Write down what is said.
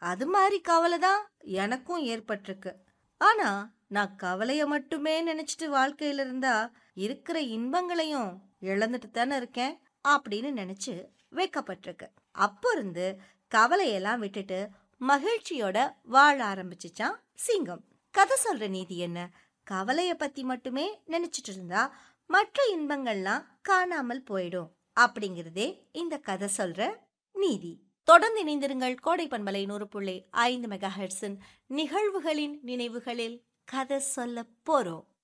அது மாதிரி கவலை தான் எனக்கும் ஏற்பட்டிருக்கு ஆனா நான் கவலைய மட்டுமே நினைச்சிட்டு வாழ்க்கையில இருந்தா இருக்கிற இன்பங்களையும் இழந்துட்டு தானே இருக்கேன் அப்படின்னு நினைச்சு வைக்கப்பட்டிருக்கு அப்போ இருந்து கவலையெல்லாம் விட்டுட்டு மகிழ்ச்சியோட வாழ ஆரம்பிச்சுச்சான் சிங்கம் கதை சொல்ற நீதி என்ன கவலைய பத்தி மட்டுமே நினைச்சிட்டு இருந்தா மற்ற இன்பங்கள்லாம் காணாமல் போயிடும் அப்படிங்கிறதே இந்த கதை சொல்ற நீதி தொடர்ந்து இணைந்திருங்கள் கோடை பண்பலை நூறு புள்ளி ஐந்து மெகா நிகழ்வுகளின் நினைவுகளில் கதை சொல்ல போறோம்